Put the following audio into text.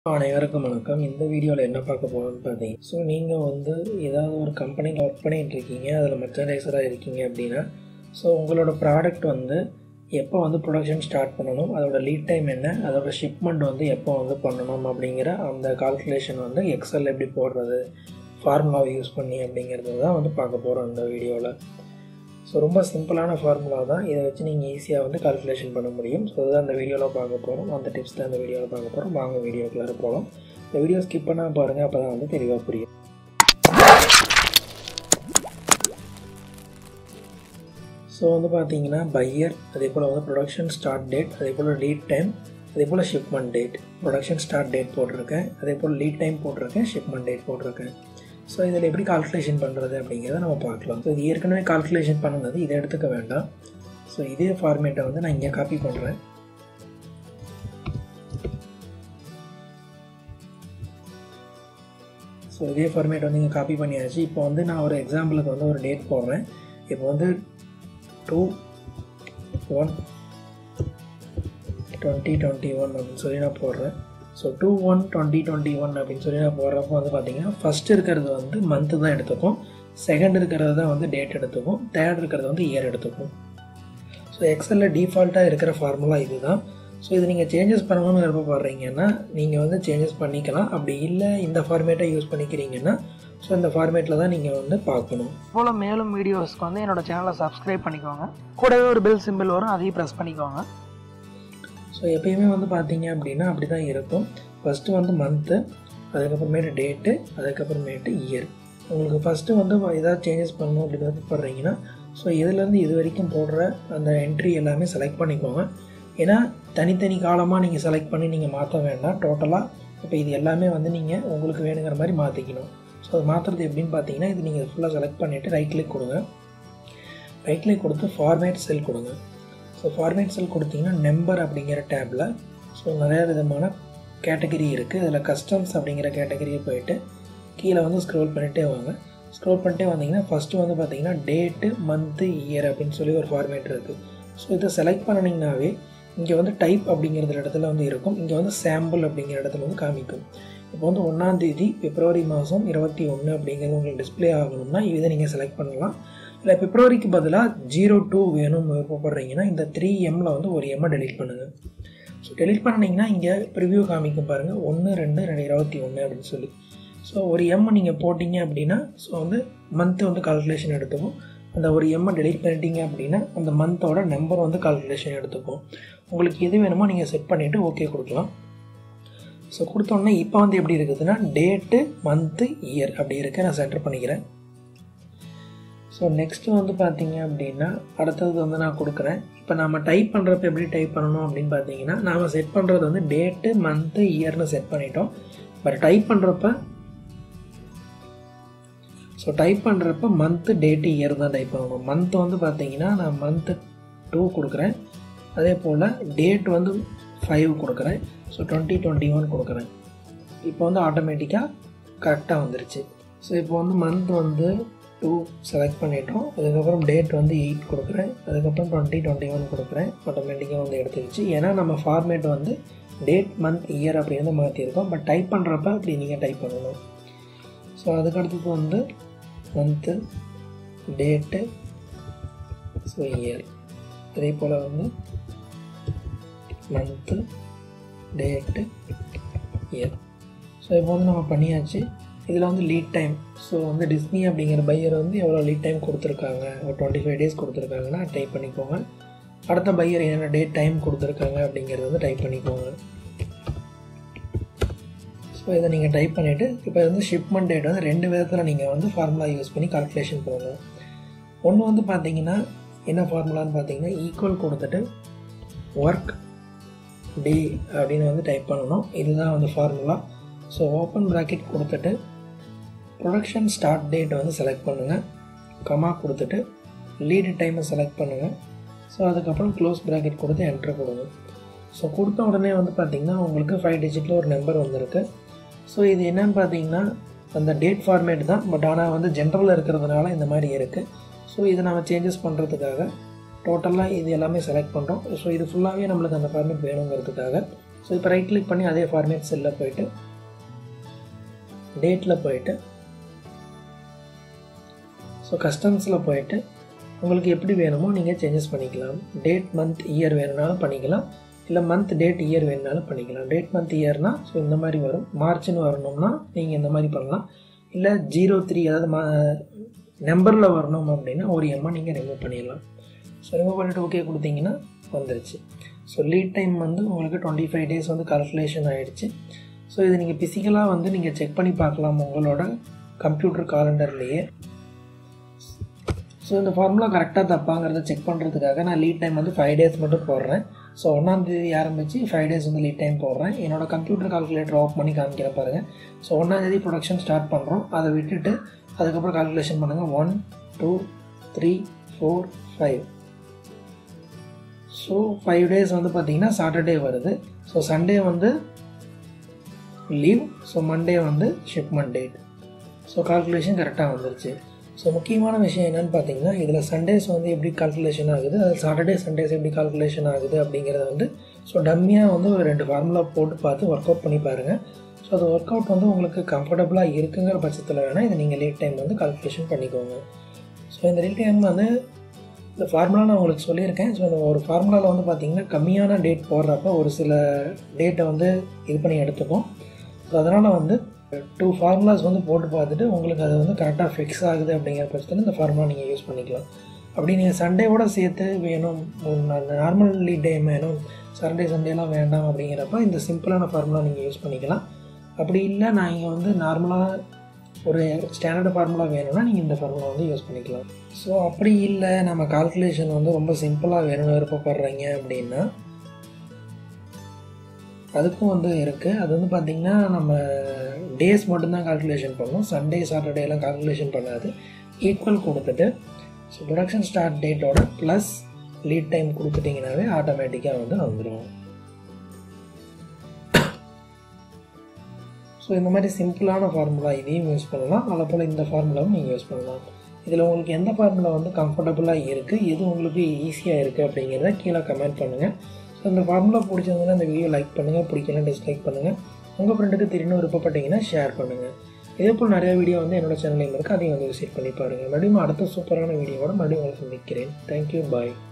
அனைவருக்கும் வணக்கம் இந்த வீடியோவில் என்ன பார்க்க போகிறோம்னு பார்த்தீங்க ஸோ நீங்கள் வந்து ஏதாவது ஒரு கம்பெனியில் ஒர்க் பண்ணிட்டு இருக்கீங்க அதில் மெர்ச்சன்டைசராக இருக்கீங்க அப்படின்னா ஸோ உங்களோட ப்ராடக்ட் வந்து எப்போ வந்து ப்ரொடக்ஷன் ஸ்டார்ட் பண்ணணும் அதோட லீட் டைம் என்ன அதோட ஷிப்மெண்ட் வந்து எப்போ வந்து பண்ணணும் அப்படிங்கிற அந்த கால்குலேஷன் வந்து எக்ஸல் எப்படி போடுறது ஃபார்முலாவை யூஸ் பண்ணி அப்படிங்கிறது தான் வந்து பார்க்க போகிறோம் இந்த வீடியோவில் ஸோ ரொம்ப சிம்பிளான ஃபார்முலா தான் இதை வச்சு நீங்கள் ஈஸியாக வந்து கால்குலேஷன் பண்ண முடியும் ஸோ அதுதான் இந்த வீடியோவில் பார்க்க போகிறோம் அந்த டிப்ஸ் தான் இந்த வீடியோவில் பார்க்க போகிறோம் வாங்க வீடியோக்குள்ளே போகலாம் இந்த வீடியோ ஸ்கிப் பண்ணால் பாருங்கள் அப்போ தான் வந்து தெளிவாக புரியும் ஸோ வந்து பார்த்தீங்கன்னா பையர் அதே போல் வந்து ப்ரொடக்ஷன் ஸ்டார்ட் டேட் அதே போல் லீட் டைம் அதே போல் shipment date production start date போட்டிருக்கேன் அதே போல் லீட் டைம் போட்டிருக்கேன் ஷிப்மெண்ட் டேட் போட்டிருக்கேன் ஸோ இதில் எப்படி கால்குலேஷன் பண்ணுறது அப்படிங்கிறத நம்ம பார்க்கலாம் ஸோ இது ஏற்கனவே கால்குலேஷன் பண்ணுனது இதை எடுத்துக்க வேண்டாம் ஸோ இதே ஃபார்மேட்டை வந்து நான் இங்கே காப்பி பண்ணுறேன் ஸோ இதே ஃபார்மேட் வந்து இங்கே காப்பி பண்ணியாச்சு இப்போ வந்து நான் ஒரு எக்ஸாம்பிளுக்கு வந்து ஒரு டேட் போடுறேன் இப்போ வந்து two one twenty twenty one அப்படின்னு சொல்லி நான் போடுறேன் so two one twenty twenty one அப்படின்னு சொல்லி நான் போடுறப்போ வந்து பார்த்தீங்கன்னா ஃபஸ்ட் இருக்கிறது வந்து மந்த்து தான் எடுத்துக்கும் செகண்ட் இருக்கிறது தான் வந்து டேட் எடுத்துக்கும் தேர்ட் இருக்கிறது வந்து இயர் எடுத்துக்கும் ஸோ எக்ஸலில் டிஃபால்ட்டாக இருக்கிற ஃபார்முலா இது தான் ஸோ இது நீங்கள் சேஞ்சஸ் பண்ணணும்னு விருப்பப்படுறீங்கன்னா நீங்கள் வந்து சேஞ்சஸ் பண்ணிக்கலாம் அப்படி இல்லை இந்த ஃபார்மேட்டை யூஸ் பண்ணிக்கிறீங்கன்னா ஸோ இந்த ஃபார்மேட்டில் தான் நீங்கள் வந்து பார்க்கணும் போல் மேலும் வீடியோஸ்க்கு வந்து என்னோட சேனலை சப்ஸ்கிரைப் பண்ணிக்கோங்க கூடவே ஒரு பெல் சிம்பிள் வரும் அதையும் ப்ரெஸ் பண்ணிக்கோங்க ஸோ எப்பயுமே வந்து பார்த்தீங்க அப்படின்னா அப்படி தான் இருக்கும் ஃபஸ்ட்டு வந்து மந்த்து அதுக்கப்புறமேட்டு டேட்டு அதுக்கப்புறமேட்டு இயர் உங்களுக்கு ஃபஸ்ட்டு வந்து ஏதாவது சேஞ்சஸ் பண்ணணும் அப்படின்னு விருப்பப்படுறீங்கன்னா ஸோ இதுலேருந்து இது வரைக்கும் போடுற அந்த என்ட்ரி எல்லாமே செலக்ட் பண்ணிக்கோங்க ஏன்னா தனித்தனி காலமாக நீங்கள் செலக்ட் பண்ணி நீங்கள் மாற்ற வேண்டாம் டோட்டலாக இப்போ இது எல்லாமே வந்து நீங்கள் உங்களுக்கு வேணுங்கிற மாதிரி மாற்றிக்கணும் ஸோ அது மாற்றுறது எப்படின்னு பார்த்தீங்கன்னா இது நீங்கள் ஃபுல்லாக செலக்ட் பண்ணிவிட்டு ரைட் கிளிக் கொடுங்க ரைட் கிளிக் கொடுத்து ஃபார்மேட் செல் கொடுங்க ஸோ ஃபார்மேட் செல் கொடுத்தீங்கன்னா நம்பர் அப்படிங்கிற டேப்பில் ஸோ நிறையா விதமான கேட்டகரி இருக்குது அதில் கஸ்டம்ஸ் அப்படிங்கிற கேட்டகரியை போயிட்டு கீழே வந்து ஸ்க்ரோல் பண்ணிகிட்டே வாங்க ஸ்க்ரோல் பண்ணிட்டே வந்தீங்கன்னா ஃபஸ்ட்டு வந்து பார்த்தீங்கன்னா டேட்டு மந்த்து இயர் அப்படின்னு சொல்லி ஒரு ஃபார்மேட் இருக்குது ஸோ இதை செலக்ட் பண்ணிங்கனாவே இங்கே வந்து டைப் அப்படிங்கிற இடத்துல வந்து இருக்கும் இங்கே வந்து சாம்பிள் அப்படிங்கிற இடத்துல வந்து காமிக்கும் இப்போ வந்து ஒன்றாந்தேதி பிப்ரவரி மாதம் இருபத்தி ஒன்று அப்படிங்கிறது உங்களுக்கு டிஸ்பிளே ஆகணும்னா இதை நீங்கள் செலக்ட் பண்ணலாம் இல்லை பிப்ரவரிக்கு பதிலாக ஜீரோ டூ வேணும்னு விருப்பப்படுறீங்கன்னா இந்த த்ரீ எம்மில் வந்து ஒரு எம்மை டெலிட் பண்ணுங்கள் ஸோ டெலிட் பண்ணிங்கன்னா இங்கே ப்ரிவ்யூ காமிக்கும் பாருங்கள் ஒன்று ரெண்டு ரெண்டு இருபத்தி ஒன்று அப்படின்னு சொல்லி ஸோ ஒரு எம் நீங்கள் போட்டிங்க அப்படின்னா ஸோ வந்து மந்த்து வந்து கால்குலேஷன் எடுத்துக்கும் அந்த ஒரு எம்மை டெலிட் பண்ணிட்டீங்க அப்படின்னா அந்த மந்தோட நம்பர் வந்து கால்குலேஷன் எடுத்துக்கும் உங்களுக்கு எது வேணுமோ நீங்கள் செட் பண்ணிவிட்டு ஓகே கொடுக்கலாம் ஸோ கொடுத்தோன்னே இப்போ வந்து எப்படி இருக்குதுன்னா டேட்டு மந்த்து இயர் அப்படி இருக்க நான் சென்டர் பண்ணிக்கிறேன் ஸோ நெக்ஸ்ட்டு வந்து பார்த்தீங்க அப்படின்னா அடுத்தது வந்து நான் கொடுக்குறேன் இப்போ நம்ம டைப் பண்ணுறப்ப எப்படி டைப் பண்ணணும் அப்படின்னு பார்த்தீங்கன்னா நாம் செட் பண்ணுறது வந்து டேட்டு மந்த்து இயர்னு செட் பண்ணிட்டோம் பட் டைப் பண்ணுறப்ப ஸோ டைப் பண்ணுறப்ப மந்த்து டேட்டு இயர் தான் டைப் பண்ணணும் மந்த் வந்து பார்த்தீங்கன்னா நான் மந்த்து டூ கொடுக்குறேன் அதே போல் டேட் வந்து ஃபைவ் கொடுக்குறேன் ஸோ டுவெண்ட்டி டுவெண்ட்டி ஒன் கொடுக்குறேன் இப்போ வந்து ஆட்டோமேட்டிக்காக கரெக்டாக வந்துருச்சு ஸோ இப்போ வந்து மந்த் வந்து டூ செலக்ட் பண்ணிட்டோம் அதுக்கப்புறம் டேட் வந்து எயிட் கொடுக்குறேன் அதுக்கப்புறம் டுவெண்ட்டி டுவெண்ட்டி ஒன் கொடுக்குறேன் ஆட்டோமேட்டிக்காக வந்து எடுத்துக்கிச்சு ஏன்னா நம்ம ஃபார்மேட் வந்து டேட் மந்த் இயர் அப்படின்னு மாற்றிருக்கோம் பட் டைப் பண்ணுறப்ப அப்படி நீங்கள் டைப் பண்ணணும் ஸோ அதுக்கடுத்தது வந்து மந்த்து டேட்டு ஸோ இயர் அதே போல் வந்து மந்த்து டேட்டு இயர் ஸோ இப்போ வந்து நம்ம பண்ணியாச்சு இதில் வந்து லீட் டைம் ஸோ வந்து டிஸ்னி அப்படிங்கிற பையர் வந்து எவ்வளோ லீட் டைம் கொடுத்துருக்காங்க ஒரு டுவெண்ட்டி ஃபைவ் டேஸ் கொடுத்துருக்காங்கன்னா டைப் பண்ணிக்கோங்க அடுத்த பையர் என்னென்ன டேட் டைம் கொடுத்துருக்காங்க அப்படிங்கிறது வந்து டைப் பண்ணிக்கோங்க ஸோ இதை நீங்கள் டைப் பண்ணிவிட்டு இப்போ வந்து ஷிப்மெண்ட் டேட் வந்து ரெண்டு விதத்தில் நீங்கள் வந்து ஃபார்முலா யூஸ் பண்ணி கால்குலேஷன் பண்ணணும் ஒன்று வந்து பார்த்தீங்கன்னா என்ன ஃபார்முலான்னு பார்த்தீங்கன்னா ஈக்குவல் கொடுத்துட்டு ஒர்க் டே அப்படின்னு வந்து டைப் பண்ணணும் இதுதான் வந்து ஃபார்முலா ஸோ ஓப்பன் ப்ராக்கெட் கொடுத்துட்டு ப்ரொடக்ஷன் ஸ்டார்ட் டேட் வந்து செலக்ட் பண்ணுங்கள் கமா கொடுத்துட்டு லீடு டைமை செலக்ட் பண்ணுங்கள் ஸோ அதுக்கப்புறம் க்ளோஸ் ப்ராக்கெட் கொடுத்து என்ட்ரு கொடுங்க ஸோ கொடுத்த உடனே வந்து பார்த்திங்கன்னா உங்களுக்கு ஃபைவ் டிஜிட்டில் ஒரு நம்பர் வந்திருக்கு ஸோ இது என்னன்னு பார்த்தீங்கன்னா அந்த டேட் ஃபார்மேட் தான் பட் ஆனால் வந்து ஜென்ரலில் இருக்கிறதுனால இந்த மாதிரி இருக்குது ஸோ இதை நம்ம சேஞ்சஸ் பண்ணுறதுக்காக டோட்டலாக இது எல்லாமே செலக்ட் பண்ணுறோம் ஸோ இது ஃபுல்லாகவே நம்மளுக்கு அந்த ஃபார்மேட் வேணுங்கிறதுக்காக ஸோ இப்போ ரைட் கிளிக் பண்ணி அதே ஃபார்மேட் செல்லில் போயிட்டு டேட்டில் போயிட்டு ஸோ கஸ்டம்ஸில் போயிட்டு உங்களுக்கு எப்படி வேணுமோ நீங்கள் சேஞ்சஸ் பண்ணிக்கலாம் டேட் மந்த் இயர் வேணுனாலும் பண்ணிக்கலாம் இல்லை மந்த் டேட் இயர் வேணுனாலும் பண்ணிக்கலாம் டேட் மந்த் இயர்னால் ஸோ இந்த மாதிரி வரும் மார்ச்னு வரணும்னா நீங்கள் இந்த மாதிரி பண்ணலாம் இல்லை ஜீரோ த்ரீ அதாவது மா நம்பரில் வரணும் அப்படின்னா ஒரு எம்மா நீங்கள் ரிமூவ் பண்ணிடலாம் ஸோ ரிமூவ் பண்ணிவிட்டு ஓகே கொடுத்தீங்கன்னா வந்துருச்சு ஸோ லீட் டைம் வந்து உங்களுக்கு டுவெண்ட்டி ஃபைவ் டேஸ் வந்து கால்குலேஷன் ஆகிடுச்சு ஸோ இது நீங்கள் ஃபிசிக்கலாக வந்து நீங்கள் செக் பண்ணி பார்க்கலாம் உங்களோட கம்ப்யூட்டர் காலண்டர்லேயே ஸோ இந்த ஃபார்முலா கரெக்டாக தப்பாங்கிறத செக் பண்ணுறதுக்காக நான் லீட் டைம் வந்து ஃபைவ் டேஸ் மட்டும் போடுறேன் ஸோ ஒன்றாந்தேதி ஆரம்பித்து ஃபைவ் டேஸ் வந்து லீட் டைம் போடுறேன் என்னோட கம்ப்யூட்டர் கால்குலேட்டர் ஆஃப் பண்ணி காமிக்கிற பாருங்கள் ஸோ ஒன்றாந்தேதி ப்ரொடக்ஷன் ஸ்டார்ட் பண்ணுறோம் அதை விட்டுட்டு அதுக்கப்புறம் கால்குலேஷன் பண்ணுங்கள் one two three four five so five days வந்து பார்த்திங்கன்னா சாட்டர்டே வருது ஸோ சண்டே வந்து லீவ் ஸோ மண்டே வந்து ஷிப்மெண்ட் டேட் ஸோ கால்குலேஷன் கரெக்டாக வந்துருச்சு ஸோ முக்கியமான விஷயம் என்னென்னு பார்த்தீங்கன்னா இதில் சண்டேஸ் வந்து எப்படி கால்குலேஷன் ஆகுது அது சாட்டர்டே சண்டேஸ் எப்படி கால்குலேஷன் ஆகுது அப்படிங்கிறத வந்து ஸோ டம்மியாக வந்து ஒரு ரெண்டு ஃபார்முலா போட்டு பார்த்து ஒர்க் அவுட் பண்ணி பாருங்கள் ஸோ அது ஒர்க் அவுட் வந்து உங்களுக்கு கம்ஃபர்டபுளாக இருக்குங்கிற பட்சத்தில் வேணால் இதை நீங்கள் லேட் டைம் வந்து கால்குலேஷன் பண்ணிக்கோங்க ஸோ இந்த லேட் டைம் வந்து இந்த ஃபார்முலா நான் உங்களுக்கு சொல்லியிருக்கேன் ஸோ இந்த ஒரு ஃபார்முலாவில் வந்து பார்த்திங்கன்னா கம்மியான டேட் போடுறப்ப ஒரு சில டேட்டை வந்து இது பண்ணி எடுத்துக்கும் ஸோ அதனால் வந்து டூ ஃபார்முலாஸ் வந்து போட்டு பார்த்துட்டு உங்களுக்கு அது வந்து கரெக்டாக ஃபிக்ஸ் ஆகுது அப்படிங்கிற பட்சத்தில் இந்த ஃபார்முலா நீங்கள் யூஸ் பண்ணிக்கலாம் அப்படி நீங்கள் சண்டேவோட சேர்த்து வேணும் நார்மல் லீட் டைம் வேணும் சண்டே சண்டேலாம் வேண்டாம் அப்படிங்கிறப்ப இந்த சிம்பிளான ஃபார்முலா நீங்கள் யூஸ் பண்ணிக்கலாம் அப்படி இல்லை நான் இங்கே வந்து நார்மலாக ஒரு ஸ்டாண்டர்ட் ஃபார்முலா வேணும்னா நீங்கள் இந்த ஃபார்முலா வந்து யூஸ் பண்ணிக்கலாம் ஸோ அப்படி இல்லை நம்ம கால்குலேஷன் வந்து ரொம்ப சிம்பிளாக வேணும்னு விருப்பப்படுறீங்க அப்படின்னா அதுக்கும் வந்து இருக்குது அது வந்து பார்த்திங்கன்னா நம்ம டேஸ் மட்டும்தான் கால்குலேஷன் பண்ணும் சண்டே சாட்டர்டேலாம் கால்குலேஷன் பண்ணாது ஈக்குவல் கொடுத்துட்டு ஸோ ப்ரொடக்ஷன் ஸ்டார்ட் டேட்டோட ப்ளஸ் லீட் டைம் கொடுத்துட்டிங்கனாவே ஆட்டோமேட்டிக்காக வந்து வந்துடும் ஸோ இந்த மாதிரி சிம்பிளான ஃபார்முலா இதையும் யூஸ் பண்ணலாம் அதை போல் இந்த ஃபார்முலாவும் நீங்கள் யூஸ் பண்ணலாம் இதில் உங்களுக்கு எந்த ஃபார்முலா வந்து கம்ஃபர்டபுளாக இருக்குது எது உங்களுக்கு ஈஸியாக இருக்குது அப்படிங்கிறத கீழே கமெண்ட் பண்ணுங்கள் ஸோ இந்த ஃபார்முலா பிடிச்சதுன்னா இந்த வீடியோ லைக் பண்ணுங்கள் பிடிக்கலாம் டிஸ்லைக் பண்ணுங்கள் உங்கள் ஃப்ரெண்டுக்கு தெரியணும் விருப்பப்பட்டீங்கன்னா ஷேர் பண்ணுங்கள் இதே போல் நிறைய வீடியோ வந்து என்னோட சேனலையும் இருக்குது அதையும் வந்து விசிட் பண்ணி பாருங்கள் மறுபடியும் அடுத்த சூப்பரான வீடியோவோட மறுபடியும் உங்களுக்கு சந்திக்கிறேன் தேங்க்யூ பாய்